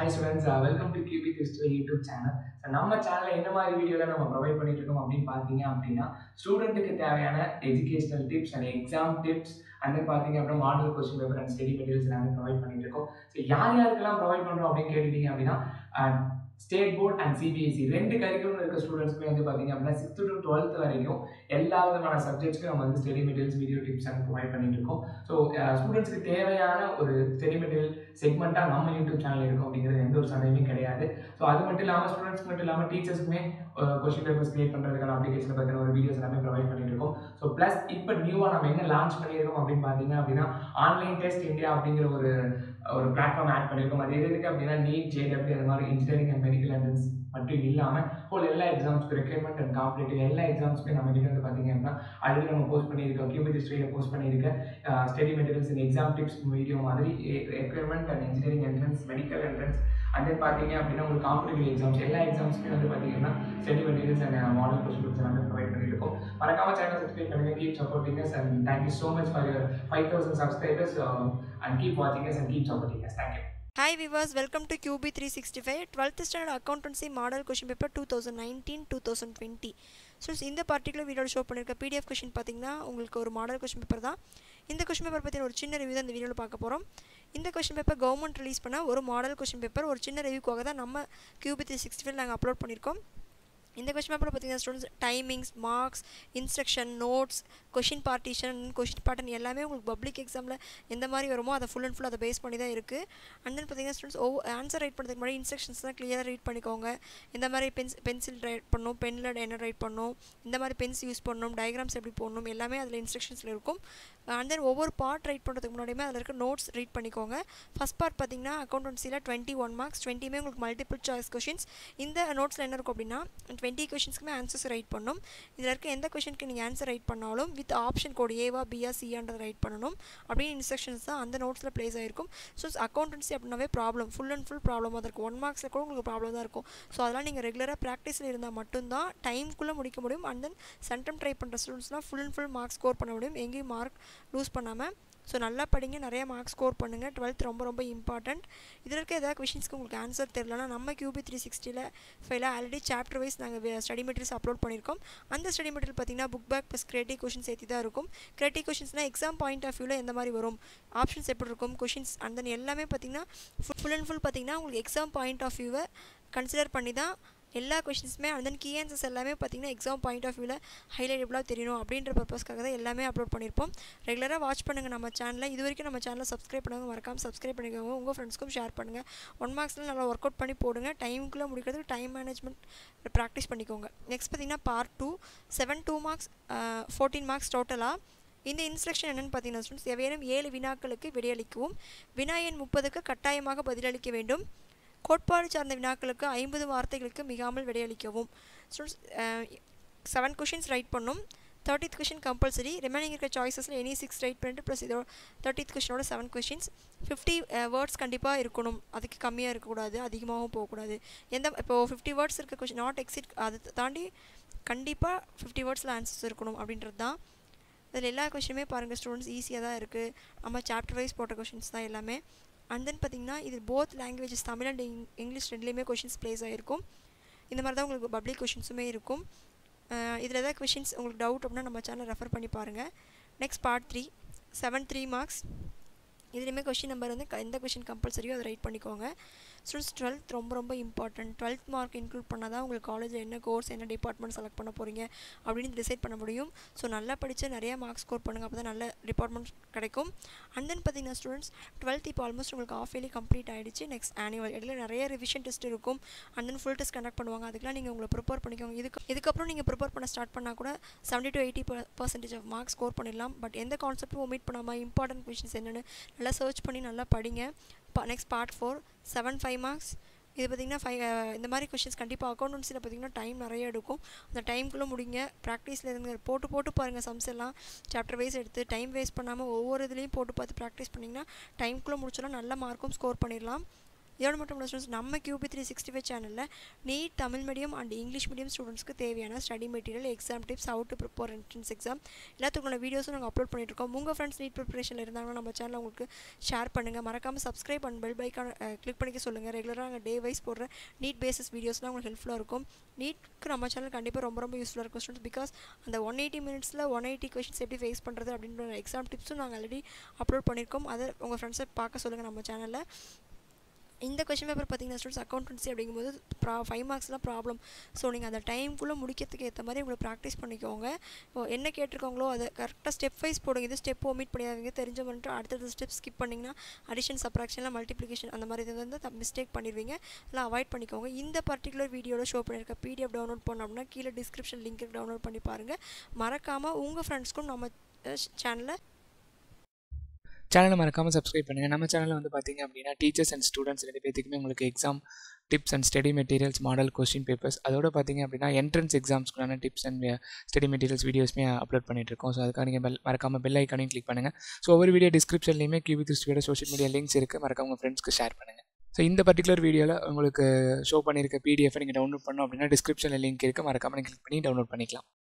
hi students welcome to கியூபி கிறிஸ்டுவல் YouTube channel so நம்ம சேனலில் என்ன மாதிரி வீடியோவில் நம்ம ப்ரொவைட் பண்ணிட்டு இருக்கோம் அப்படின்னு பார்த்தீங்க அப்படின்னா ஸ்டூடெண்ட்டுக்கு தேவையான educational tips and exam tips and then பார்த்தீங்க அப்படின்னா model question paper and study materials எல்லாமே ப்ரொவைட் பண்ணிட்டு இருக்கோம் ஸோ யார் யாருக்கெல்லாம் ப்ரொவைட் பண்ணுறோம் அப்படின்னு கேட்டுட்டீங்க அப்படின்னா ஸ்டேட் போர்ட் அண்ட் சிபிஎஸ்சி ரெண்டு கரிக்குலம் இருக்க ஸ்டூடெண்ட்ஸ்க்குமே வந்து பார்த்தீங்க அப்படின்னா சிக்ஸ்த்து டு டுவெல்த் வரைக்கும் எல்லா விதமான சப்ஜெக்ட்ஸ்க்கும் நம்ம வந்து study materials video tips and provide பண்ணிட்டு இருக்கோம் ஸோ ஸ்டூடெண்ட்ஸ்க்கு தேவையான ஒரு ஸ்டடி மெட்டீரியல் செக்மெண்ட்டாக நம்ம யூடியூப் சேனல் இருக்கும் அப்படிங்கிறது எந்த ஒரு சந்தேகமே கிடையாது ஸோ அது மட்டும் இல்லாமல் ஸ்டூடெண்ட்ஸ்க்கு மட்டும் இல்லாமல் டீச்சர்ஸ்க்குமே கொஸ்டின் பேப்பர்ஸ் கிரியேட் பண்ணுறதுக்கான அப்ளிகேஷனை பற்றின ஒரு வீடியோஸ் எல்லாமே ப்ரொவைட் பண்ணிட்டு இருக்கோம் ஸோ ப்ளஸ் இப்போ நியூவாக நம்ம என்ன லான்ச் பண்ணியிருக்கோம் அப்படின்னு பார்த்தீங்க அப்படின்னா ஆன்லைன் டெஸ்ட் இந்தியா அப்படிங்கிற ஒரு ஒரு பிளாட்ஃபார்ம் ஆட் பண்ணியிருக்கோம் அது எதுக்கு அப்படின்னா நீட் ஜேடபிள்யூ அந்த மாதிரி இன்ஜினியரிங் அண்ட் மெடிக்கல் என்ட்ரன்ஸ் மட்டும் இல்லாமல் ஹோல் எல்லா எக்ஸாம்ஸ்க்கு ரெக்யர்மெண்ட் அண்ட் காம்படேட்டிவ் எல்லா எக்ஸாம்ஸ்க்கு நம்ம கிட்ட வந்து பார்த்தீங்க அப்படின்னா ஆல்ரெடி நம்ம போஸ்ட் பண்ணியிருக்கோம் கியூபிட் ஹிஸ்ட்ரியில் போஸ்ட் பண்ணியிருக்க study materials and exam tips video மாதிரி requirement and engineering entrance medical entrance and then பார்த்தீங்க அப்படின்னா உங்களுக்கு காம்படிட்டிவ் எக்ஸாம்ஸ் எல்லா எக்ஸாம்ஸ்க்குமே வந்து பார்த்தீங்கன்னா study materials and model questions எல்லாமே ப்ரொவைட் பண்ணியிருக்கோம் மறக்காம சேனல் சப்ஸ்கிரைப் பண்ணுங்க keep supporting us and thank you so much for your five thousand subscribers and keep வாட்சிங் us and keep supporting us thank you Hi viewers, welcome to QB365 12th standard accountancy model question paper 2019-2020 so இந்த particular வீடியோவில் show பண்ணியிருக்க PDF question பார்த்தீங்கன்னா உங்களுக்கு ஒரு model question paper தான் இந்த question paper பற்றி ஒரு சின்ன ரிவ்யூ தான் இந்த வீடியோவில் பார்க்க போகிறோம் இந்த கொஷின் பேப்பர் கவர்மெண்ட் ரிலீஸ் பண்ண ஒரு மாடல் கொஷின் பேப்பர் ஒரு சின்ன ரிவ்யூக்காக தான் நம்ம கியூபி த்ரீ சிக்ஸ்டி ஃபைவ் நாங்கள் அப்லோட் பண்ணியிருக்கோம் இந்த கொஷின் பேப்பரில் பார்த்தீங்கன்னா students timings marks instruction notes question partition question pattern எல்லாமே உங்களுக்கு பப்ளிக் எக்ஸாமில் எந்த மாதிரி வருமோ அதை ஃபுல் அண்ட் ஃபுல் அதை பேஸ் பண்ணி தான் இருக்குது அண்ட் தென் பார்த்தீங்கன்னா ஸ்டூடெண்ட்ஸ் ஒவ்வொரு ஆன்சர் ரைட் பண்ணுறதுக்கு முன்னாடி இன்ஸ்ட்ரக்ஷன்ஸ் தான் கிளியராக ரீட் பண்ணிக்கோங்க இந்த மாதிரி பென்ஸ் பென்சில் ரைட் பண்ணணும் பெனில் என்ன ரைட் பண்ணணும் இந்த மாதிரி பென்ஸ் யூஸ் பண்ணணும் டயக்ராம்ஸ் எப்படி போடணும் எல்லாமே அதில் இன்ஸ்ட்ரக்ஷன்ஸில் இருக்கும் அண்ட் தென் ஒவ்வொரு பார்ட் ரைட் பண்ணுறதுக்கு முன்னாடியுமே அதில் இருக்க நோட்ஸ் ரீட் பண்ணிக்கோங்க ஃபஸ்ட் பார்ட் பார்த்தீங்கன்னா அக்கௌண்டன்சியில் டுவெண்ட்டி ஒன் மார்க்ஸ் டுவெண்ட்டியுமே உங்களுக்கு மல்டிபிள் சாய்ஸ் கொஷின்ஸ் இந்த நோட்ஸில் என்ன இருக்கும் அப்படின்னா டுவெண்ட்டி கொஷின்ஸ்க்குமே ஆன்சர்ஸ் ரைட் பண்ணணும் இதில் இருக்க எந்த கொஷனுக்கு நீங்கள் ஆன்சர் ரைட் பண்ணாலும் வித் ஆப்ஷன் கோட் ஏவா பிஆ சியான்றதை ரைட் பண்ணணும் அப்படின்னு இன்ஸ்ட்ரக்ஷன்ஸ் தான் அந்த நோட்ஸில் ப்ளேஸ் ஆகிருக்கும் ஸோ அக்கௌண்டன்சி அப்படின்னாவே problem full and full problem தான் இருக்கும் ஒன் மார்க்ஸில் கூட உங்களுக்கு ப்ராப்ளம் தான் இருக்கும் ஸோ அதெல்லாம் நீங்கள் ரெகுலராக ப்ராக்டிஸில் இருந்தால் மட்டும்தான் டைம்குள்ளே முடிக்க முடியும் அண்ட் தென் சென்டம் ட்ரை பண்ணுற ஸ்டூடெண்ட்ஸ்லாம் full and full mark score பண்ண முடியும் எங்கேயும் மார்க் லூஸ் பண்ணாமல் ஸோ நல்லா படிங்க நிறைய மார்க் ஸ்கோர் பண்ணுங்கள் டுவெல்த் ரொம்ப ரொம்ப இம்பார்ட்டண்ட் இதில் இருக்க ஏதாவது கொஷின்ஸ்க்கு உங்களுக்கு ஆன்சர் தெரிலனா நம்ம கியூபி த்ரீ சிக்ஸ்டியில் ஃபைல ஆல்ரெடி சாப்டர் வைஸ் நாங்கள் ஸ்டடி மெட்டீரியல்ஸ் அப்லோட் பண்ணியிருக்கோம் அந்த ஸ்டடி மெட்டீரியல் பார்த்தீங்கன்னா book back plus creative question சேர்த்து தான் இருக்கும் கிரியேட்டிவ் கொஷின்ஸ்னால் எக்ஸாம் பாயிண்ட் ஆஃப் வியூவில் எந்த மாதிரி வரும் ஆப்ஷன்ஸ் எப்படி இருக்கும் கொஷின்ஸ் அண்ட் தென் எல்லாமே பார்த்தீங்கன்னா ஃபுல் அண்ட் ஃபுல் பார்த்தீங்கன்னா உங்களுக்கு எக்ஸாம் பாயிண்ட் ஆஃப் வியூவை கன்சிடர் பண்ணி தான் எல்லா கொஷின்ஸுமே அண்ட் தென் கீ ஆன்சர்ஸ் எல்லாமே பார்த்தீங்கன்னா எக்ஸாம் பாயிண்ட் ஆஃப் வியூவில் ஹைலைட்டபுளாக தெரியணும் அப்படின்ற பர்பஸ்க்காக தான் எல்லாமே அப்லோட் பண்ணியிருப்போம் ரெகுலராக வாட்ச் பண்ணுங்கள் நம்ம சேனலில் இது வரைக்கும் நம்ம சேனலை சப்ஸ்கிரைப் பண்ணுங்க மறக்காமல் சப்ஸ்கிரைப் பண்ணிக்கோங்க உங்கள் ஃப்ரெண்ட்ஸ்க்கும் ஷேர் பண்ணுங்கள் ஒன் மார்க்ஸில் நல்லா ஒர்க் அவுட் பண்ணி போடுங்க டைமுக்குள்ளே முடிக்கிறதுக்கு டைம் மேனேஜ்மெண்ட் ப்ராக்டிஸ் பண்ணிக்கோங்க நெக்ஸ்ட் பார்த்தீங்கன்னா part two seven two marks fourteen marks டோட்டலாக இந்த இன்ஸ்ட்ரக்ஷன் என்னென்னு பார்த்தீங்கன்னா ஸ்டூடெண்ட்ஸ் எவையேனும் ஏழு வினாக்களுக்கு விடையளிக்கவும் வினா எண் முப்பதுக்கு கட்டாயமாக பதிலளிக்க வேண்டும் கோட்பாடு சார்ந்த வினாக்களுக்கு ஐம்பது வார்த்தைகளுக்கு மிகாமல் விடையளிக்கவும் ஸ்டூடெண்ட்ஸ் செவன் கொஷின்ஸ் ரைட் பண்ணும் தேர்ட்டித் கொஷின் கம்பல்சரி ரிமைனிங் இருக்க சாய்ஸஸில் எனி சிக்ஸ் ரைட் பண்ணிட்டு ப்ளஸ் இதோட தேர்ட்டித் கொஷினோட செவன் கொஷின்ஸ் ஃபிஃப்டி வேர்ட்ஸ் கண்டிப்பாக இருக்கணும் அதுக்கு கம்மியாக இருக்கக்கூடாது அதிகமாகவும் போகக்கூடாது எந்த இப்போது ஃபிஃப்டி வேர்ட்ஸ் இருக்க கொஷின் நாட் எக்ஸிட் அதை தாண்டி கண்டிப்பாக ஃபிஃப்டி வேர்ட்ஸில் ஆன்சர்ஸ் இருக்கணும் அப்படின்றது தான் இதில் எல்லா கொஷினுமே பாருங்கள் ஸ்டூடெண்ட்ஸ் ஈஸியாக தான் இருக்குது நம்ம சாப்டர் வைஸ் போட்ட கொஷின்ஸ் தான் எல்லாமே அண்ட் தென் பார்த்திங்கன்னா இது both languages Tamil and English ரெண்டுலேயுமே கொஷின்ஸ் ப்ளேஸ் ஆகிருக்கும் இந்த மாதிரி தான் உங்களுக்கு பப்ளிக் கொஷின்ஸுமே இருக்கும் இதில் ஏதாவது கொஷின்ஸ் உங்களுக்கு டவுட் அப்படின்னா நம்ம சேனல் ரெஃபர் பண்ணி பாருங்கள் next part three seven three marks இதுலேயுமே கொஷின் நம்பர் வந்து எந்த கொஷின் கம்பல்சரியோ அதை ரைட் பண்ணிக்கோங்க ஸ்டூடெண்ட்ஸ் டுவெல்த் ரொம்ப ரொம்ப இம்பார்ட்டன்ட் டுவெல்த் மார்க் இன்க்ளூட் பண்ணால் தான் உங்களுக்கு காலேஜில் என்ன கோர்ஸ் என்ன டிபார்ட்மெண்ட் செலக்ட் பண்ண போகிறீங்க அப்படின்னு டிசைட் பண்ண முடியும் ஸோ நல்லா படித்து நிறையா மார்க்ஸ் ஸ்கோர் பண்ணுங்கள் அப்போ தான் நல்ல டிபார்ட்மெண்ட் கிடைக்கும் அண்ட் தென் பார்த்தீங்கன்னா ஸ்டூடெண்ட்ஸ் டுவெல்த் இப்போ ஆல்மோஸ்ட் உங்களுக்கு ஆஃப் இயர்லி கம்ப்ளீட் ஆகிடுச்சு நெக்ஸ்ட் ஆனுவல் இடையில நிறைய ரிவிஷன் டெஸ்ட் இருக்கும் and then full test conduct பண்ணுவாங்க அதுக்கெலாம் நீங்கள் உங்களை ப்ரிப்பேர் பண்ணிக்கோங்க இதுக்கு இதுக்கப்புறம் நீங்கள் ப்ரிப்பேர் பண்ண ஸ்டார்ட் பண்ணால் கூட seventy to eighty percentage of marks score பண்ணிடலாம் பட் எந்த கான்செப்ட்டும் ஒமிட் பண்ணாமல் இம்பார்ட்டன்ட் கொஷின்ஸ் என்னென்னு நல்லா சர்ச் பண்ணி நல்லா படிங்க next part four seven five marks இது பார்த்திங்கன்னா ஃபைவ் இந்த மாதிரி கொஷின்ஸ் கண்டிப்பாக அக்கௌண்டன்சியில் பார்த்திங்கன்னா டைம் நிறைய எடுக்கும் அந்த டைம்குள்ளே முடிங்க ப்ராக்டிஸில் இருங்க போட்டு போட்டு பாருங்கள் சம்ஸ் எல்லாம் சாப்டர் வைஸ் எடுத்து டைம் வேஸ்ட் பண்ணாமல் ஒவ்வொரு இதுலேயும் போட்டு பார்த்து ப்ராக்டிஸ் பண்ணிங்கன்னா டைம்குள்ளே முடிச்சோன்னா நல்ல மார்க்கும் ஸ்கோர் பண்ணிடலாம் இதோட மட்டும் இல்லை ஸ்டூடெண்ட்ஸ் நம்ம கியூபி த்ரீ சிக்ஸ்டி ஃபைவ் சேனலில் NEET Tamil medium and English medium ஸ்டூடெண்ட்ஸ்க்கு தேவையான study material exam tips how to prepare entrance exam எல்லாத்துக்குள்ள வீடியோஸும் நாங்கள் அப்லோட் பண்ணிட்டுருக்கோம் உங்கள் ஃப்ரெண்ட்ஸ் நீட் ப்ரிப்பரேஷனில் இருந்தாங்கன்னா நம்ம சேனலில் உங்களுக்கு ஷேர் பண்ணுங்கள் மறக்காமல் சப்ஸ்கிரைப் அண்ட் பெல் பைக்கான கிளிக் பண்ணிக்க சொல்லுங்கள் ரெகுலராக நாங்கள் டே வைஸ் போடுற நீட் பேசிஸ் வீடியோஸ்லாம் உங்களுக்கு ஹெல்ப்ஃபுல்லாக இருக்கும் நீட்க்கு நம்ம சேனல் கண்டிப்பாக ரொம்ப ரொம்ப யூஸ்ஃபுல்லாக இருக்கும் ஸ்டூடெண்ட்ஸ் பிகாஸ் அந்த ஒன் எயிட்டி மினிட்ஸில் ஒன் எயிட்டி கொஷின்ஸ் எப்படி ஃபேஸ் பண்ணுறது அப்படின்ற எக்ஸாம் டிப்ஸும் நாங்கள் ஆல்ரெடி அப்லோட் பண்ணியிருக்கோம் அதை உங்கள் ஃப்ரெண்ட்ஸை பார்க்க சொல்லுங்கள் நம்ம சேனலில் இந்த கொஷின் பேப்பர் பார்த்தீங்கன்னா ஸ்டூடெண்ட்ஸ் அக்கௌண்டன்சி அப்படிங்கும்போது ப்ரா ஃபைவ் மார்க்ஸ்லாம் ப்ராப்ளம் ஸோ நீங்கள் அந்த டைம்குள்ளே முடிக்கிறதுக்கு ஏற்ற மாதிரி உங்களை ப்ராக்டிஸ் பண்ணிக்கோங்க இப்போ என்ன கேட்டிருக்காங்களோ அதை கரெக்டாக ஸ்டெப் வைஸ் போடுங்க இது ஸ்டெப் ஒமிட் பண்ணியாதீங்க தெரிஞ்ச வந்துட்டு அடுத்தடுத்த ஸ்டெப் ஸ்கிப் பண்ணிங்கன்னா அடிஷன் சப்ராக்ஷன்லாம் மல்டிப்ளிகேஷன் அந்த மாதிரி இது வந்து மிஸ்டேக் பண்ணிடுவீங்க இல்லை அவாய்ட் பண்ணிக்கோங்க இந்த பர்டிகுலர் வீடியோவில் ஷோ பண்ணியிருக்க பிடிஎஃப் டவுன்லோட் பண்ணோம் அப்படின்னா கீழே டிஸ்கிரிப்ஷன் லிங்க் டவுன்லோட் பண்ணி பாருங்கள் மறக்காமல் உங்கள் ஃப்ரெண்ட்ஸ்க்கும் நம்ம சேனலை சேனலை மறக்காமல் சப்ஸ்கிரைப் பண்ணுங்கள் நம்ம சேனலில் வந்து பார்த்தீங்க அப்படின்னா டீச்சர்ஸ் அண்ட் ஸ்டூடெண்ட்ஸ் ரெண்டு பேத்துக்குமே உங்களுக்கு exam tips and study materials model question papers அதோட பார்த்தீங்க அப்படின்னா என்ட்ரன்ஸ் எக்ஸாம்ஸ்க்குள்ளான டிப்ஸ் அண்ட் ஸ்டடி மெட்டீரியல்ஸ் வீடியோஸ்மே அப்லோட் பண்ணிட்டு இருக்கோம் ஸோ அதுக்காக நீங்கள் பெல் மறக்காமல் பெல் ஐக்கானையும் கிளிக் பண்ணுங்கள் ஸோ ஒவ்வொரு வீடியோ டிஸ்கிரிப்ஷன்லையுமே கியூபி திருஷ்டியோட சோஷியல் மீடியா லிங்க்ஸ் இருக்குது மறக்காம உங்கள் ஃப்ரெண்ட்ஸ்க்கு ஷேர் பண்ணுங்கள் ஸோ இந்த பர்டிகுலர் வீடியோவில் உங்களுக்கு ஷோ பண்ணியிருக்க பிடிஎஃப் நீங்கள் டவுன்லோட் பண்ணோம் அப்படின்னா டிஸ்கிரிப்ஷனில் லிங்க் இருக்குது மறக்காமல் நீங்கள் கிளிக் பண்ணி டவுன்லோட் பண்ணிக்கலாம்